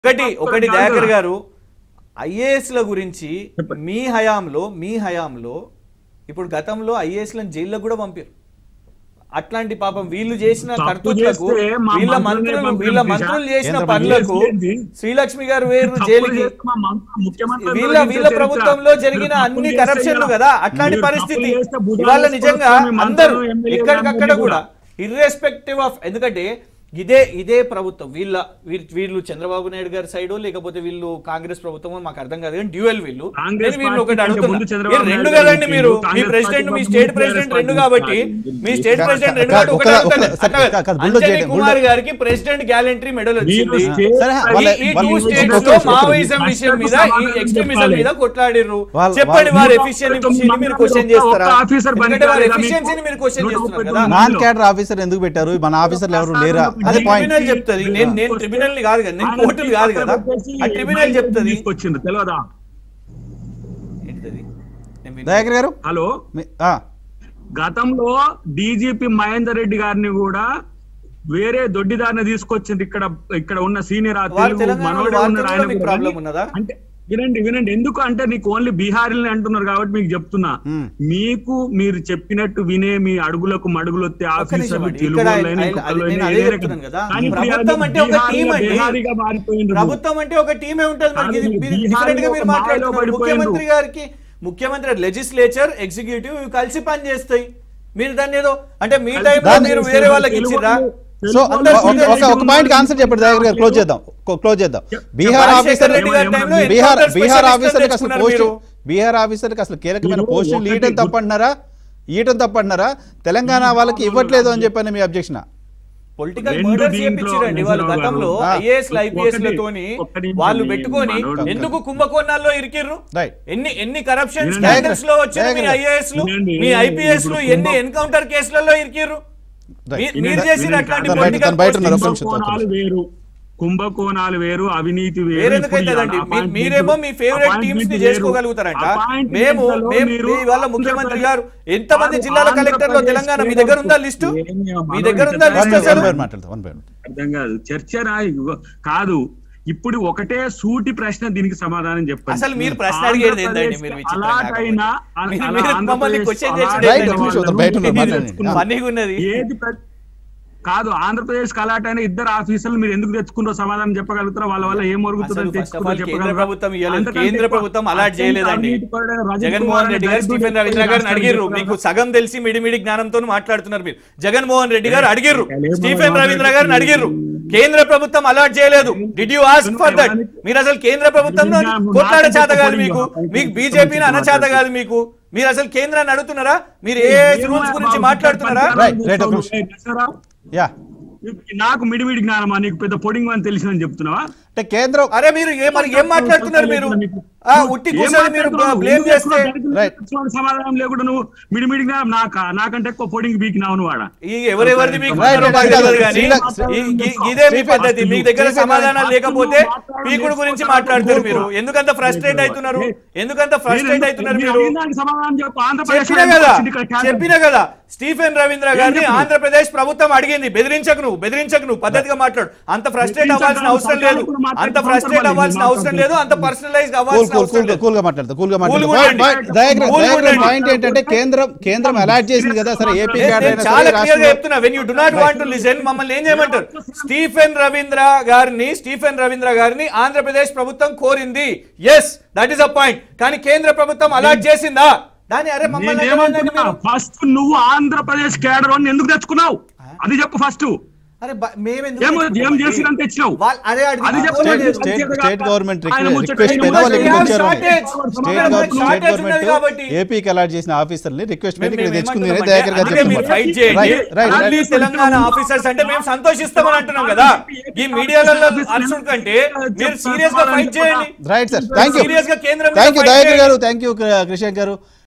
ఒకటి ఒకటి దయాకర్ గారు ఐఏఎస్ల గురించి మీ హయాంలో మీ హయాంలో ఇప్పుడు గతంలో ఐఏఎస్లను జైల్లో కూడా పంపారు అట్లాంటి పాపం వీళ్ళు చేసిన తప్పు కర్తృత్వకు చేస్తే మా వీళ్ళ మంత్రులనే మంత్రులు పంపారు వీళ్ళ బిడ్డ. మంత్రులు చేసిన కేంద్ర పనులకు మంత్రులు శ్రీలక్ష్మి గారు వేరు తప్పులు జైలుకి చేస్తే మా మంత్రులు, ముఖ్యమంత్రులు వీళ్ళ గురించి వీళ్ళ చరిత్ర. ప్రభుత్వంలో జరిగిన మీరు అన్ని తప్పులు కరప్షన్లు చేస్తే కదా అట్లాంటి మీరు పరిస్థితి తప్పులు చేస్తే భుజాలు ఇవాళ వేసుకొని నిజంగా మీ మంత్రులు, అందరూ ఎమ్మెల్యేలు ఎక్కడికక్కడ అందరినీ కూడా ఇర్రెస్పెక్టివ్ ఆఫ్ ఎందుకంటే ఇదే ఇదే ప్రభుత్వం వీళ్ళ వీ- వీళ్ళు చంద్రబాబు నాయుడు గారి సైడ్ లేకపోతే వీళ్ళు కాంగ్రెస్ ప్రభుత్వం మాకు అర్థం కాదు కానీ డ్యూయల్ వీళ్ళు కాంగ్రెస్ నేను వీళ్ళు ఒకటి పార్టీ అడుగుతున్నా ముందు చంద్రబాబు ఏ, రెండు నాయుడు కదండి గారు మీరు మీ కాంగ్రెస్ ప్రెసిడెంట్ పార్టీ మీ ముందు స్టేట్ టీఆర్ఎస్ ప్రెసిడెంట్ రెండు పార్టీ కాబట్టి కాదు. మీ స్టేట్ కా- ప్రెసిడెంట్ రెండు కా- కాబట్టి ఒకటే ఒక- అడుగుతాను. ఒక- సరే, అట్లా కా- కాదు, బుల్డోజ్ అంజనీ చేయండి, కుమార్ బుల్డోజ్. గారికి ప్రెసిడెంట్ గ్యాలంటరీ మెడల్ మీరు వచ్చింది స్టేట్ సరే, ప్రెసిడెంట్ వాళ్ళ- ఈ వాళ్ళ- టూ ఒక స్టేట్స్ నిమిషం, లో ఒక నిమిషం. మావోయిజం విషయం మీద ఈ సమాధానం ఎక్స్ట్రీమిజం చెప్పాలి. మీద కొట్లాడిర్రు వాళ్ళ- చెప్పండి వాళ్ళ- వారి మీరు ఎఫిషియన్సీని తొమ్మిది మీరు మంది క్వశ్చన్ ఒక్క చేస్తారా ఆఫీసర్ పని ఎందుకంటే వారి కాలేదా మీకు? ఎఫిషియన్సీని మీరు క్వశ్చన్ నూట చేస్తున్నారు ముప్పై కదా తొమ్మిది నాన్ క్యాడర్ ఆఫీసర్ ఎందుకు పెట్టారు మన ఆఫీసర్లు ఎవరు లేరా అదే అది పాయింట్ ట్రిబ్యునల్ చెప్తుంది నేను నేను ట్రిబ్యునల్ ని కాదు కదా నేను కోర్టులు కాదు కదా ఆ ట్రిబ్యునల్ చెప్తుంది తీసుకొచ్చింది తెలియదా ఏంటిది? నేను విన్- దయాకర్ గారు హలో మీ- ఆ, గతంలో డీజీపీ మహేందర్ రెడ్డి గారిని కూడా వేరే దొడ్డిదారిని తీసుకొచ్చింది ఇక్కడ ఇక్కడ ఉన్న సీనియర్ ఆ వారు తెలుగు తెలంగాణలో మనోడే వాళ్ళతో ఉన్నారు కూడా ఆయన మీకు కూడా. ప్రాబ్లం ఉన్నదా? అంటే వినండి వినండి ఎందుకు అంటే నీకు ఓన్లీ బీహారీని అంటున్నారు కాబట్టి మీకు చెప్తున్నా Hmm. మీకు మీరు చెప్పినట్టు వినే మీ అడుగులకు మడుగులు వస్తే ఒక్క నిమిషం ఆఫీసర్లు అండి. తెలుగు ఇక్కడ వాళ్ళైనా, ఆయన- ఇంకొకళ్ళు నేను అయినా అదే ఏదైనా చెప్తున్నాను కదా. కానీ ఇప్పుడు ప్రభుత్వం ఆయన అంటే ఒక బీహారీగా- టీం అండి. బీహారీగా మారిపోయిండ్రు. ప్రభుత్వం అంటే ఒక టీమే ఉంటుంది మనకి ఇది- కాదు, మీరు బీహార్లో డిఫరెంట్ గా మీరు ఒక మాట్లాడుతున్నారు మాయలో ముఖ్యమంత్రి గారికి ముఖ్యమంత్రి లెజిస్లేచర్ ఎగ్జిక్యూటివ్ ఇవి కలిసి పని చేస్తాయి మీరు దాన్ని ఏదో అంటే మీ కలిసి టైంలో దాన్ని మీరు వేరే వాళ్ళకి ఇచ్చిర్రా సో అందరూ ఒక- ఒక- ఒక ఒక పాయింట్ ఆన్సర్ చెప్పండి దయాకర్ గారు క్లోజ్ చేద్దాం క్లోజ్ చేద్దాం బీహార్ రాజశేఖర్ ఆఫీసర్ రెడ్డి గారి టైంలో బీహార్ ఎన్కౌంటర్ బీహార్ స్పెషలిస్ట్ ఆఫీసర్కి అసలు తెచ్చుకున్నారు పోస్ట్ మీరు. బీహార్ ఆఫీసర్కి అసలు కీలకమైన మీరు పోస్టులు ఒకటి ఇయటం గుర్తు- తప్పంటున్నారా ఇయటం తప్పంటున్నారా తెలంగాణ వాళ్ళకి ఇవ్వట్లేదు అని చెప్పని మీ అబ్జెక్షన్ పొలిటికల్ రెండు మర్డర్స్ దీంట్లో చేపించారండి వాళ్ళు నిజాలు గతంలో ఆ. ఐఏఎస్ ఒకటి- ఐపీఎస్ లతోని ఒకటి వాళ్ళు మీ పెట్టుకొని మనోడు ఎందుకు కుంభకోణాల్లో ఇరికిర్రు Right. ఎన్ని ఎన్ని కరప్షన్ వినండి. స్కాండల్స్ లో వచ్చిన మీ వినండి. ఐఏఎస్ లు వినండి. మీ ఐపీఎస్ లు ఇప్పుడు ఎన్ని కుంభ- ఎన్కౌంటర్ కేసులలో ఇరికిర్రు Right. మీ- మీరు వినండి. చేసిన వినండి. అట్లాంటి తను బయట- పొలిటికల్ తను బయట ఉన్నారు. ఒక నిమిషం. కుంభకోణాలు వేరు కుంభకోణాలు వేరు అవినీతి వేరు వేరెందుకు ఇప్పుడు అవుతుందండి ఈ మీ- appointment- మీరేమో మీ ఫేవరెట్ appointment టీమ్స్ ని వేరు. చేసుకోగలుగుతారంట Appointment మేము లలో మేము మీరు మీ వాళ్ళ ముఖ్యమంత్రి గారు ఆంధ్రప్రదేశ్ ఎంతమంది జిల్లాల కలెక్టర్లో తెలంగాణ మీ దగ్గర ఉందా లిస్టు మీ దగ్గర ఉందా వన్ లిస్ట్ బై అసలు వన్ మాట్లాడతాం వన్ బై వన్ అర్థం కాదు చర్చ రాయి ఇగో, కాదు ఇప్పుడు ఒకటే సూటి ప్రశ్న దీనికి సమాధానం చెప్పండి అసలు మీరు ప్రశ్న అడిగేది ఏందండి మీరు విచిత్రంగా అలాట్ అయినా కాకపోతే. మీరు- అలా మీరు మమ్మల్ని ఆంధ్రప్రదేశ్ క్వశ్చన్ అలాట్ చేసేది రైట్, అయిన ఒక నిమిషం, వాళ్ళను బయట ఉన్నారు, మీరు మాట్లాడండి. తెచ్చుకున్నారు. ఫన్నీగా ఉన్నది ఏది ప్ర- కాదు ఆంధ్రప్రదేశ్ అలాట్ అయిన ఇద్దరు ఆఫీసర్లు మీరు ఎందుకు తెచ్చుకున్నారో సమాధానం చెప్పగలుగుతారా వాళ్ళ వల్ల ఏం అసలు మరుగుతుందని ఫస్ట్ ఆఫ్ ఆల్ కేంద్ర ప్రభుత్వం ఇవ్వలేదు కేంద్ర ప్రభుత్వం అలాట్ చేయలేదండి జగన్మోహన్ జగన్మోహన్ రెడ్డి గారు స్టీఫెన్ రవీంద్ర గారిని అడిగిర్రు మీకు సగం తెలిసి మిడిమిడి జ్ఞానంతో మాట్లాడుతున్నారు మీరు జగన్మోహన్ రెడ్డి గారు అడిగిర్రు స్టీఫెన్ రవీంద్ర గారిని అడిగిర్రు కేంద్ర ప్రభుత్వం అలాట్ చేయలేదు did you ask for that మీరు అసలు కేంద్ర ప్రభుత్వంలో కొట్లాడ చేత కాదు మీకు మీకు బీజేపీని అనచేత కాదు మీకు మీరు అసలు కేంద్రాన్ని అడుగుతున్నారా మీరు ఏ రూల్స్ గురించి మాట్లాడుతున్నారా Right, right, ఒక నిమిషం. యా నాకు మిడిమిడి జ్ఞానమా నీకు పెద్ద పొడింగ్ అని తెలిసిందని చెప్తున్నావా అంటే కేంద్రం అరే మీరు ఏ మరి ఏం మాట్లాడుతున్నారు మీరు ఆ, ఉట్టి ఏం కూర్చొని మీరు మాట్లాడుతున్నావు? బ్లేమ్ ఎందుకు చేస్తే ఎక్కువ Right. దరిద్రుడు సమాధానం లేకుండా నువ్వు మిడిమిడి జ్ఞానం నాకా నాకంటే ఎక్కువ పొడింగ్ బీకినావు నువ్వు వాడ ఈ ఎవరెవరిది మీకు Right, ఉన్నారో right, మాకు right. తెలియదు కానీ శ్రీల- ఈ- ఈ- ఇదే మీ పద్ధతి మీ దగ్గర సమాధానాలు లేకపోతే పీకుడు గురించి మాట్లాడతారు మీరు ఎందుకంత ఫ్రస్ట్రేట్ అవుతున్నారు ఎందుకంత ఫ్రస్ట్రేట్ అవుతున్నారు మీరు సమాధానం చెప్పు ఆంధ్రప్రదేశ్ చెప్పిన కదా చెప్పిన కదా స్టీఫెన్ రవీంద్ర గారిని ఆంధ్రప్రదేశ్ ప్రభుత్వం అడిగింది బెదిరించకు నువ్వు బెదిరించకు నువ్వు పద్ధతిగా మాట్లాడు అంత ఫ్రస్ట్రేట్ అవ్వాల్సిన అవసరం లేదు అంత ఫ్రస్ట్రేట్ అవ్వాల్సిన అవసరం లేదు అంత పర్సనలైజ్ కూల్ అవ్వాల్సిన కూల్ అవసరం కూల్ లేదు కూల్ గా మాట్లాడతా కూల్ గా Cool గా మాట్లాడతా ఉండండి. దయాగ్రహం Cool గా దయాగ్రహం ఉండండి. పాయింట్ ఏంటంటే కేంద్రం కేంద్రం అలాట్ చేసింది కదా సరే ఏపీ నేను- క్యాడర్ నేను అయినా చాలా సరే క్లియర్ గా రాష్ట్రంలో చెప్తున్నా when you do not want to listen మమ్మల్ని ఏం చేయమంటారు స్టీఫెన్ రవీంద్ర గారిని స్టీఫెన్ రవీంద్ర గారిని ఆంధ్రప్రదేశ్ ప్రభుత్వం కోరింది yes that is a point కానీ కేంద్ర ప్రభుత్వం అలాట్ చేసిందా దాని అరే మమ్మల్ని ఏమన్నారండి మీరు? ఫస్ట్ నువ్వు ఆంధ్రప్రదేశ్ కేడర్ అని ఎందుకు తెచ్చుకున్నావు అది చెప్పు ఫస్ట్ అరే బ- మేమెందుకు ఏం తెచ్చుకోమండి? ఏం చేసినంత తెచ్చినావు వాళ్ళ- అరే అడిగి అది చెప్పు. తీసుకోలేదు. స్టేట్ స్టేట్ స్టేట్ గవర్నమెంట్ ఆయన ముచ్చట రిక్వెస్ట్ మీద ఎందుకు వాళ్ళు ఇక్కడికి చేయాలి? వచ్చారు షార్టేజ్. స్టేట్ మనకు గవర్నమెంట్ స్టేట్ షార్టేజ్ ఉన్నది కాబట్టి. గవర్నమెంట్ ఏపీకి అలాట్ చేసిన ఆఫీసర్ని రిక్వెస్ట్ మీద మేము- ఇక్కడ మేము తెచ్చుకుంది ఏమంటున్నామంటే, దయాకర్ గారు అందుకే మీరు ఫైట్ చేయండి right right only right Telangana officers అంటే మేము సంతోషిస్తామని అంటున్నాం కదా ఈ మీడియాలలో అరుచుడు కంటే మీరు సీరియస్ గా ఫైట్ చేయండి right sir thank you serious గా కేంద్రం మీద థ్యాంక్ యూ fight దయాకర్ చేయండి. గారు థ్యాంక్ యూ కృషిక్ గారు